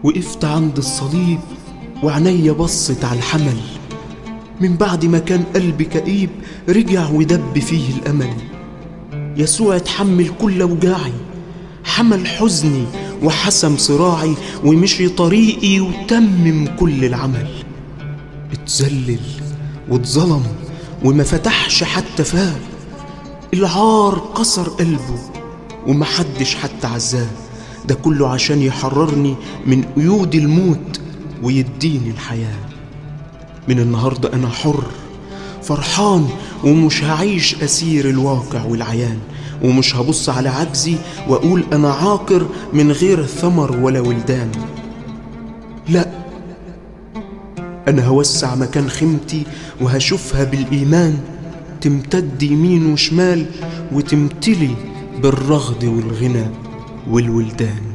وقفت عند الصليب وعينيا بصت على الحمل من بعد ما كان قلبي كئيب رجع ودب فيه الأمل يسوع اتحمل كل وجاعي حمل حزني وحسم صراعي ومشي طريقي وتمم كل العمل اتذلل واتظلم وما فتحش حتى فاه العار كسر قلبه ومحدش حتى عزاه ده كله عشان يحررني من قيود الموت ويديني الحياة من النهاردة أنا حر فرحان ومش هعيش أسير الواقع والعيان ومش هبص على عجزي وأقول أنا عاقر من غير ثمر ولا ولدان لا أنا هوسع مكان خيمتي وهشوفها بالإيمان تمتد يمين وشمال وتمتلي بالرغد والغنى والولدان